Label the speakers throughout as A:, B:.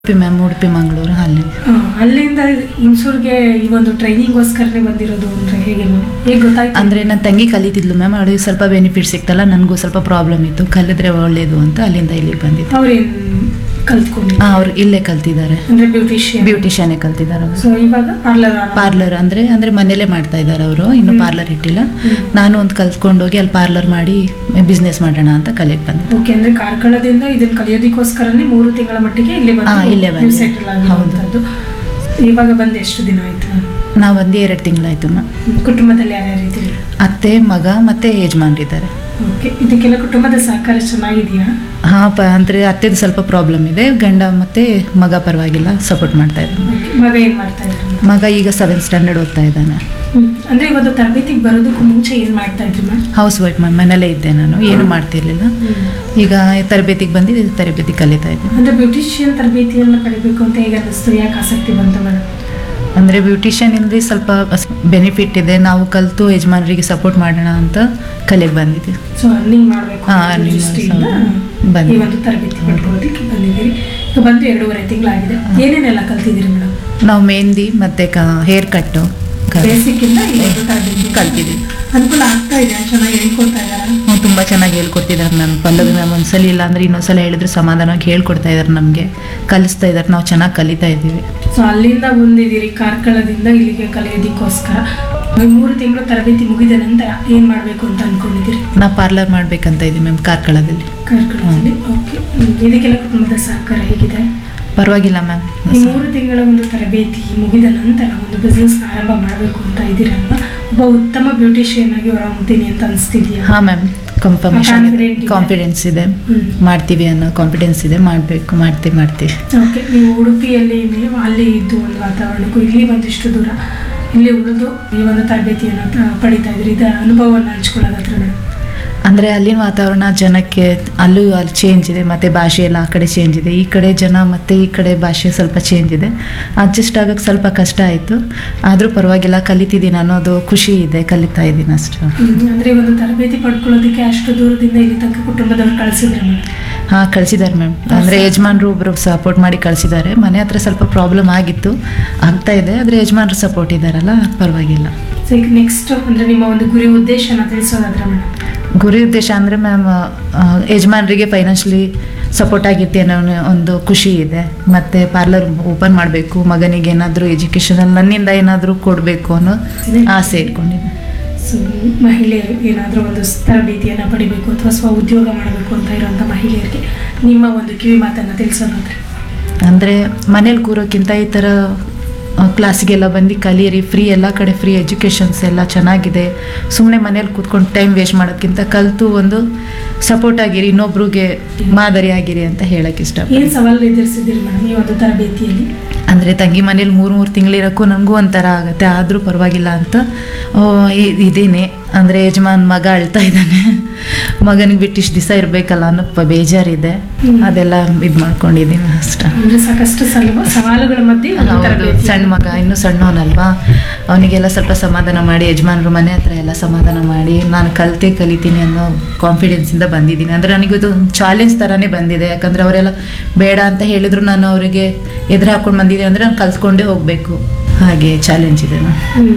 A: Udupi ma'am Udupi Mangaluru ಅಲ್ಲಿ
B: ಆ, ಅಲ್ಲಿಂದ ಹುಣಸೂರ್ಗೆ ಈ ಒಂದು ಟ್ರೈನಿಂಗ್ಗೋಸ್ಕರನೇ ಬಂದಿರೋದು ಅಂದ್ರೆ ಹೇಗೆ ಮ್ಯಾಮ್ ಹೇಗೆ ಗೊತ್ತಾಯ್ತು
A: ಅಂದರೆ ನನ್ನ ತಂಗಿ ಕಲಿತಿದ್ಲು ಮ್ಯಾಮ್ ಅವಳಿಗೆ ಸ್ವಲ್ಪ ಬೆನಿಫಿಟ್ ಸಿಕ್ತಲ್ಲ ನನಗೂ ಸ್ವಲ್ಪ ಪ್ರಾಬ್ಲಮ್ ಇತ್ತು ಕಲಿದ್ರೆ ಒಳ್ಳೇದು ಅಂತ ಅಲ್ಲಿಂದ ಇಲ್ಲಿಗೆ ಬಂದಿದ್ದು
B: ಅವ್ರೇನ್ ಕಲ್ತ್ಕೊಂಡು
A: ಹಾಂ ಅವ್ರು ಇಲ್ಲೇ ಕಲ್ತಿದ್ದಾರೆ
B: ಅಂದ್ರೆ ಬ್ಯೂಟಿಷಿಯನ್
A: ಬ್ಯೂಟಿಷಿಯನೇ ಕಲ್ತಿದ್ದಾರೆ ಅವರು
B: ಸೊ ಇವಾಗ ಪಾರ್ಲರ್
A: ಪಾರ್ಲರ್ ಅಂದರೆ ಅಂದರೆ ಮನೇಲೇ ಮಾಡ್ತಾ ಇದ್ದಾರೆ ಅವರು ಇನ್ನು
B: ಹ್ಮ್.
A: ಪಾರ್ಲರ್ ಇಟ್ಟಿಲ್ಲ
B: ಹ್ಮ್.
A: ನಾನು ಒಂದು ಕಲ್ತ್ಕೊಂಡೋಗಿ ಅಲ್ಲಿ ಪಾರ್ಲರ್ ಮಾಡಿ ಬಿಸ್ನೆಸ್ ಮಾಡೋಣ ಅಂತ ಕಲಿಯಕ್ಕೆ ಬಂದೆ
B: ಓಕೆ ಅಂದ್ರೆ ಕಾರ್ಕಳದಿಂದ ಇದನ್ನ ಕಲಿಯೋದಕ್ಕೋಸ್ಕರನೇ ಮೂರು ತಿಂಗಳ ಮಟ್ಟಿಗೆ ಇಲ್ಲಿ
A: ಆ, ಇಲ್ಲೇ ಬಂದೆ.
B: ಸೆಟಲ್ ಆಗಿರುವಂತದ್ದು ಇವಾಗ ಬಂದು ಎಷ್ಟು ದಿನ ಆಯ್ತು
A: ನಾವು ಒಂದೇ ಎರಡು ತಿಂಗಳಾಯ್ತು ಮ್ಯಾಮ್
B: ಕುಟುಂಬದಲ್ಲಿ ಯಾರ್ಯಾರು ಇದ್ದೀರಿ
A: ಅತ್ತೆ ಮಗ ಮತ್ತು ಯಜಮಾನ್ರಿದ್ದಾರೆ
B: ಓಕೆ ಇದಕ್ಕೆಲ್ಲ ಕುಟುಂಬದ ಸಹಕಾರ ಚೆನ್ನಾಗಿದೆಯಾ
A: ಹಾಂ ಪ ಅಂದರೆ ಅತ್ತೆದು ಸ್ವಲ್ಪ ಪ್ರಾಬ್ಲಮ್ ಇದೆ ಗಂಡ ಮತ್ತು ಮಗ ಪರವಾಗಿಲ್ಲ ಸಪೋರ್ಟ್ ಮಾಡ್ತಾ ಇದ್ದಾರೆ
B: Okay. ಮಗ ಏನ್ ಮಾಡ್ತಾ ಇದ್ರು
A: ಮಗ ಈಗ ಸೆವೆಂತ್ ಸ್ಟ್ಯಾಂಡರ್ಡ್ ಓದ್ತಾ ಇದ್ದಾನೆ
B: ಅಂದ್ರೆ ಇವತ್ತು ತರಬೇತಿಗೆ ಬರೋದಕ್ಕೂ ಮುಂಚೆ ಏನ್ ಮಾಡ್ತಾ ಇದ್ರಿ ಮ್ಯಾಮ್
A: ಹೌಸ್ ವೈಫ್ ಮ್ಯಾಮ್ ಮನೇಲೇ ಇದ್ದೆ ನಾನು ಏನು ಮಾಡ್ತಿರ್ಲಿಲ್ಲ ಈಗ ತರಬೇತಿಗೆ ಬಂದು ತರಬೇತಿ ಕಲಿತಾ ಇದ್ದೆ
B: ಅಂದ್ರೆ ಬ್ಯೂಟಿಷಿಯನ್ ತರಬೇತಿಯನ್ನ ಪಡಿಬೇಕು ಅಂತ ಹೇಗೆ ಅನ್ನಿಸ್ತು ಯಾಕೆ ಆಸಕ್ತಿ ಬಂತು ಮೇಡಮ್
A: ಅಂದರೆ ಬ್ಯೂಟಿಷಿಯನ್ ಇಂದ ಸ್ವಲ್ಪ ಬೆನಿಫಿಟ್ ಇದೆ ನಾವು ಕಲಿತು ಯಜಮಾನರಿಗೆ ಸಪೋರ್ಟ್ ಮಾಡೋಣ ಅಂತ ಕಲಿಯಕ್ಕೆ ಬಂದಿದ್ದೆ
B: ಸೊ ಅರ್ನಿಂಗ್ ಮಾಡಬೇಕು
A: ಹಾ, earning
B: ದೃಷ್ಟಿಯಿಂದ
A: ಬಂದೆ.
B: ಈ ಒಂದು ತರಬೇತಿ ಪಡ್ಕೊಳ್ಳೋದಕ್ಕೆ ಬಂದಿದ್ದೀರಿ ಈಗ ಬಂದು ಎರಡೂವರೆ ತಿಂಗಳಾಗಿದೆ ಏನೇನೆಲ್ಲ ಕಲ್ತಿದ್ದೀರಿ ಮೇಡಮ್
A: ನಾವು ಮೆಹಂದಿ ಮತ್ತು ಕ ಹೇರ್ ಕಟ್ಟು
B: ಬೇಸಿಕ್ ಇಂದ ಈ ಒಂದು ತರಬೇತಿ
A: ಕಲ್ತಿದ್ದೀವಿ
B: ಅನುಕೂಲ ಆಗ್ತಾ ಇದೆ ಚೆನ್ನಾಗಿ ಹೇಳ್ಕೊಡ್ತಾ ಇದ್ದಾರೆ
A: ತುಂಬ ಚೆನ್ನಾಗಿ ಹೇಳ್ಕೊಡ್ತಿದ್ದಾರೆ ನಾನು ಪಲ್ಲವಿ ಮ್ಯಾಮ್ ಒಂದ್ಸಲ ಇಲ್ಲ ಅಂದರೆ ಇನ್ನೊಂದ್ಸಲ ಹೇಳಿದ್ರೆ ಸಮಾಧಾನವಾಗಿ ಹೇಳ್ಕೊಡ್ತಾ ಇದ್ದಾರೆ ನಮಗೆ ಕಲಿಸ್ತಾ ಇದ್ದಾರೆ ನಾವು ಚೆನ್ನಾಗಿ ಕಲಿತಾ ಇದ್ದೀವಿ
B: ಸೊ ಅಲ್ಲಿಂದ ಬಂದಿದ್ದೀರಿ ಕಾರ್ಕಳದಿಂದ ಇಲ್ಲಿಗೆ ಕಲಿಯೋದಕ್ಕೋಸ್ಕರ ಈ ಮೂರು ತಿಂಗಳು ತರಬೇತಿ ಮುಗಿದ ನಂತರ ಏನ್ ಮಾಡ್ಬೇಕು ಅಂತ ಅನ್ಕೊಂಡಿದ್ದೀರಿ
A: ನಾ ಪಾರ್ಲರ್ ಮಾಡ್ಬೇಕಂತ ಇದ್ದೀವಿ ಮ್ಯಾಮ್ ಕಾರ್ಕಳದಲ್ಲಿ
B: ಕಾರ್ಕಳದಲ್ಲಿ ಓಕೆ ಇದಕ್ಕೆಲ್ಲ ಕುಟುಂಬದ ಸಹಕಾರ ಹೇಗಿದೆ
A: ಪರವಾಗಿಲ್ಲ ಮ್ಯಾಮ್
B: ಈ ಮೂರು ತಿಂಗಳ ಒಂದು ತರಬೇತಿ ಮುಗಿದ ನಂತರ ಒಂದು ಬಿಸ್ನೆಸ್ ಆರಂಭ ಮಾಡಬೇಕು ಅಂತ ಇದ್ದೀರಲ್ವಾ ಒಬ್ಬ ಉತ್ತಮ ಬ್ಯೂಟಿಷಿಯನ್ ಆಗಿ ಹೊರಹೊಮ್ತೀನಿ ಅಂತ ಅನಿಸ್ತಿದ್ಯಾ
A: ಹಾಂ ಮ್ಯಾಮ್ ಕನ್ಫರ್ಮೇಷನ್
B: Confident ಇದೆ.
A: ಕಾನ್ಫಿಡೆನ್ಸ್ ಇದೆ
B: ಹ್ಮ್.
A: ಮಾಡ್ತೀವಿ ಅನ್ನೋ ಕಾನ್ಫಿಡೆನ್ಸ್ ಇದೆ ಮಾಡಬೇಕು ಮಾಡ್ತೀವಿ ಮಾಡ್ತೀವಿ
B: ಓಕೆ ನೀವು ಉಡುಪಿಯಲ್ಲಿ ನೀವು ಅಲ್ಲಿ ಇದ್ದು ಒಂದು ವಾತಾವರಣಕ್ಕೂ ಇಲ್ಲಿ ಒಂದಿಷ್ಟು ದೂರ ಇಲ್ಲಿ ಉಳಿದು ಈ ಒಂದು ತರಬೇತಿಯನ್ನು ತ- ಪಡಿತಾ ಇದ್ರಿ ಇದರ ಅನುಭವವನ್ನು ಹಂಚ್ಕೊಳ್ಳೋದಾದ್ರೆ ಮೇಡಮ್
A: ಅಂದರೆ ಅಲ್ಲಿನ ವಾತಾವರಣ ಜನಕ್ಕೆ ಅಲ್ಲೂ ಅಲ್ಲಿ ಚೇಂಜ್ ಇದೆ ಮತ್ತು ಭಾಷೆ ಎಲ್ಲ ಆ ಕಡೆ ಚೇಂಜ್ ಇದೆ ಈ ಕಡೆ ಜನ ಮತ್ತು ಈ ಕಡೆ ಭಾಷೆ ಸ್ವಲ್ಪ ಚೇಂಜ್ ಇದೆ ಅಡ್ಜಸ್ಟ್ ಆಗೋಕ್ಕೆ ಸ್ವಲ್ಪ ಕಷ್ಟ ಆಯಿತು ಆದರೂ ಪರವಾಗಿಲ್ಲ ಕಲಿತಿದ್ದೀನಿ ಅನ್ನೋದು ಖುಷಿ ಇದೆ ಕಲಿತಾ ಇದ್ದೀನಿ ಅಷ್ಟು
B: ಅಂದ್ರೆ ಈ ಒಂದು ತರಬೇತಿ ಪಡ್ಕೊಳ್ಳೋದಕ್ಕೆ ಅಷ್ಟು ದೂರದಿಂದ ಇಲ್ಲಿ ತನಕ ಕುಟುಂಬದವ್ರು ಕಳಿಸಿದ್ರೆ ಮೇಡಮ್
A: ಹಾಂ ಕಳಿಸಿದ್ದಾರೆ ಮ್ಯಾಮ್ ಅಂದರೆ ಯಜಮಾನ್ರು ಒಬ್ಬರು ಸಪೋರ್ಟ್ ಮಾಡಿ ಕಳಿಸಿದ್ದಾರೆ ಮನೆ ಹತ್ರ ಸ್ವಲ್ಪ ಪ್ರಾಬ್ಲಮ್ ಆಗಿತ್ತು ಆಗ್ತಾ ಇದೆ ಆದರೆ ಯಜಮಾನ್ರು ಸಪೋರ್ಟ್ ಇದ್ದಾರಲ್ಲ ಪರವಾಗಿಲ್ಲ
B: ಸೊ ಈಗ ನೆಕ್ಸ್ಟ್ ಅಂದ್ರೆ ನಿಮ್ಮ ಒಂದು ಗುರಿ ಉದ್ದೇಶನ ತಿಳಿಸೋದಾದ್ರೆ ಮೇಡಮ್
A: ಗುರಿ ಉದ್ದೇಶ ಅಂದರೆ ಮ್ಯಾಮ್ ಯಜಮಾನರಿಗೆ ಫೈನಾನ್ಷಿಯಲಿ ಸಪೋರ್ಟ್ ಆಗಿರ್ತಿ ಅನ್ನೋ ಒಂದು ಖುಷಿ ಇದೆ ಮತ್ತು ಪಾರ್ಲರ್ ಓಪನ್ ಮಾಡಬೇಕು ಮಗನಿಗೆ ಏನಾದರೂ ಎಜುಕೇಷನಲ್ಲಿ ನನ್ನಿಂದ ಏನಾದರೂ ಕೊಡಬೇಕು ಅನ್ನೋ ಆಸೆ ಇಟ್ಕೊಂಡಿದ್ದೆ
B: ಸೊ ಮಹಿಳೆಯರು ಏನಾದರೂ ಒಂದು ತರಬೇತಿಯನ್ನು ಪಡಿಬೇಕು ಅಥವಾ ಸ್ವ ಉದ್ಯೋಗ ಮಾಡಬೇಕು ಅಂತ ಇರುವಂಥ ಮಹಿಳೆಯರಿಗೆ ನಿಮ್ಮ ಒಂದು ಕಿವಿ ಮಾತನ್ನು ತಿಳಿಸೋದಾದ್ರೆ
A: ಅಂದರೆ ಮನೇಲಿ ಕೂರೋಕ್ಕಿಂತ ಈ ಥರ ಕ್ಲಾಸಿಗೆಲ್ಲ ಬಂದು ಕಲೀರಿ ಫ್ರೀ ಎಲ್ಲ ಕಡೆ ಫ್ರೀ ಎಜುಕೇಷನ್ಸ್ ಎಲ್ಲ ಚೆನ್ನಾಗಿದೆ ಸುಮ್ಮನೆ ಮನೇಲಿ ಕೂತ್ಕೊಂಡು ಟೈಮ್ ವೇಸ್ಟ್ ಮಾಡೋದ್ಕಿಂತ ಕಲಿತು ಒಂದು ಸಪೋರ್ಟ್ ಆಗಿರಿ ಇನ್ನೊಬ್ರಿಗೆ ಮಾದರಿ ಆಗಿರಿ ಅಂತ ಹೇಳಕ್ಕೆ ಇಷ್ಟ
B: ಏನು ಸವಾಲು ಎದುರಿಸಿದ್ದೀರಿ ಮೇಡಮ್ ಈ ಒಂದು ತರಬೇತಿಯಲ್ಲಿ
A: ಅಂದರೆ ತಂಗಿ ಮನೇಲಿ ಮೂರು ಮೂರು ತಿಂಗಳಿರೋಕ್ಕೂ ನನಗೂ ಒಂಥರ ಆಗುತ್ತೆ ಆದರೂ ಪರವಾಗಿಲ್ಲ ಅಂತ ಆ, ಇ- ಇದ್ದೀನಿ ಅಂದರೆ ಯಜಮಾನ್ ಮಗ ಅಳ್ತಾ ಇದ್ದಾನೆ ಮಗನಿಗೆ ಬಿಟ್ಟು ಇಷ್ಟು ದಿವಸ ಇರಬೇಕಲ್ಲ ಅನ್ನೋ ಪ- ಬೇಜಾರಿದೆ
B: ಹ್ಮ್.
A: ಅದೆಲ್ಲ ಇದು ಮಾಡ್ಕೊಂಡಿದ್ದೀನಿ ಅಷ್ಟೇ
B: ಅಂದ್ರೆ ಸಾಕಷ್ಟು ಸಲ ಸವಾಲುಗಳ ಮಧ್ಯೆ ಒಂದು
A: ಹೌದು
B: ತರಬೇತಿ
A: ಸಣ್ಣ ಮಗ ಇನ್ನೂ ಸಣ್ಣವನಲ್ವಾ ಅವನಿಗೆಲ್ಲ ಸ್ವಲ್ಪ ಸಮಾಧಾನ ಮಾಡಿ ಯಜಮಾನ್ರು ಮನೆ ಹತ್ರ ಎಲ್ಲ ಸಮಾಧಾನ ಮಾಡಿ ನಾನು ಕಲಿತೆ ಕಲಿತೀನಿ ಅನ್ನೋ ಕಾನ್ಫಿಡೆನ್ಸಿಂದ ಬಂದಿದ್ದೀನಿ ಅಂದರೆ ನನಗಿದು ಚಾಲೆಂಜ್ ಥರನೇ ಬಂದಿದೆ ಯಾಕಂದರೆ ಅವರೆಲ್ಲ ಬೇಡ ಅಂತ ಹೇಳಿದ್ರು ನಾನು ಅವರಿಗೆ ಎದುರು ಹಾಕೊಂಡು ಬಂದಿದ್ದೀನಿ ಅಂದರೆ ನಾನು ಕಲ್ತ್ಕೊಂಡೇ ಹೋಗಬೇಕು ಹಾಗೆ ಚಾಲೆಂಜ್ ಇದೆ ನಾನು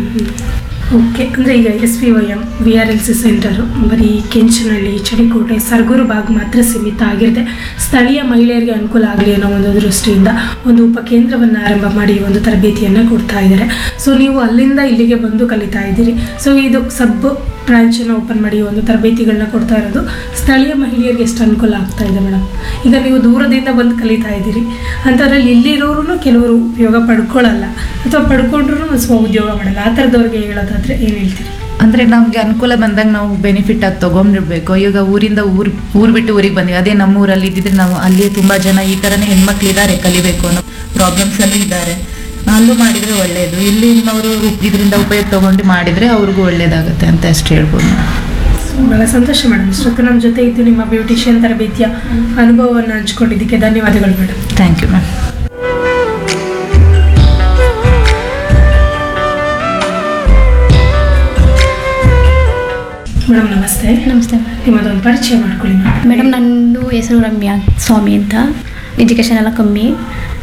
B: ಓಕೆ ಅಂದರೆ ಈಗ S V Y M V R L C centre ಬರೀ ಕೆಂಚನಹಳ್ಳಿ ಚಡಿಕೋಟೆ ಸರ್ಗೂರು ಬಾಗ್ ಮಾತ್ರ ಸೀಮಿತ ಆಗಿರುತ್ತೆ ಸ್ಥಳೀಯ ಮಹಿಳೆಯರಿಗೆ ಅನುಕೂಲ ಆಗಲಿ ಅನ್ನೋ ಒಂದು ದೃಷ್ಟಿಯಿಂದ ಒಂದು ಉಪಕೇಂದ್ರವನ್ನು ಆರಂಭ ಮಾಡಿ ಒಂದು ತರಬೇತಿಯನ್ನು ಕೊಡ್ತಾ ಇದ್ದಾರೆ ಸೊ ನೀವು ಅಲ್ಲಿಂದ ಇಲ್ಲಿಗೆ ಬಂದು ಕಲಿತಾ ಇದ್ದೀರಿ ಸೊ ಇದು ಸಬ್ ಬ್ರಾಂಚನ್ನು ಓಪನ್ ಮಾಡಿ ಒಂದು ತರಬೇತಿಗಳನ್ನ ಕೊಡ್ತಾ ಇರೋದು ಸ್ಥಳೀಯ ಮಹಿಳೆಯರಿಗೆ ಎಷ್ಟು ಅನುಕೂಲ ಆಗ್ತಾ ಇದೆ ಮೇಡಮ್ ಈಗ ನೀವು ದೂರದಿಂದ ಬಂದು ಕಲಿತಾ ಇದ್ದೀರಿ ಅಂಥದ್ರಲ್ಲಿ ಇಲ್ಲಿರೋರು ಕೆಲವರು ಉಪಯೋಗ ಪಡ್ಕೊಳ್ಳಲ್ಲ ಅಥವಾ ಪಡ್ಕೊಂಡ್ರು ಸ್ವ ಉದ್ಯೋಗ ಮಾಡಲ್ಲ ಆ ಥರದವ್ರಿಗೆ ಹೇಳೋದಾದ್ರೆ ಏನು ಹೇಳ್ತೀರಿ
A: ಅಂದರೆ ನಮಗೆ ಅನುಕೂಲ ಬಂದಾಗ ನಾವು ಬೆನಿಫಿಟ್ ಆಗಿ ತೊಗೊಂಡಿರ್ಬೇಕು ಈಗ ಊರಿಂದ ಊರು ಊರು ಬಿಟ್ಟು ಊರಿಗೆ ಬಂದ್ವಿ ಅದೇ ನಮ್ಮ ಊರಲ್ಲಿ ಇದ್ದಿದ್ರೆ ನಾವು ಅಲ್ಲಿ ತುಂಬ ಜನ ಈ ಥರನೇ ಹೆಣ್ಮಕ್ಳು ಇದ್ದಾರೆ ಕಲಿಬೇಕು ಅನ್ನೋ ಪ್ರಾಬ್ಲಮ್ಸಲ್ಲಿ ಇದ್ದಾರೆ ಅಲ್ಲೂ ಮಾಡಿದರೆ ಒಳ್ಳೆಯದು ಇಲ್ಲಿನವರು ಇದರಿಂದ ಉಪಯೋಗ ತೊಗೊಂಡು ಮಾಡಿದರೆ ಅವ್ರಿಗೂ ಒಳ್ಳೇದಾಗುತ್ತೆ ಅಂತ ಅಷ್ಟು ಹೇಳ್ಬೋದು
B: ಬಹಳ ಸಂತೋಷ ಮೇಡಮ್ ಇಷ್ಟೊತ್ತು ನಮ್ಮ ಜೊತೆ ಇದ್ದು ನಿಮ್ಮ ಬ್ಯೂಟಿಷಿಯನ್ ತರಬೇತಿಯ ಅನುಭವವನ್ನು ಹಂಚ್ಕೊಂಡಿದ್ದಕ್ಕೆ ಧನ್ಯವಾದಗಳು madam
A: thank you ma'am
B: madam ನಮಸ್ತೆ
C: ನಮಸ್ತೆ
B: ನಿಮ್ಮದೊಂದು ಪರಿಚಯ ಮಾಡ್ಕೊಳ್ಳಿ ಮೇಡಮ್
C: ಮೇಡಮ್ ನಂದು ಹೆಸರು ರಮ್ಯಾ ಸ್ವಾಮಿ ಅಂತ ಎಜುಕೇಷನ್ ಎಲ್ಲ ಕಮ್ಮಿ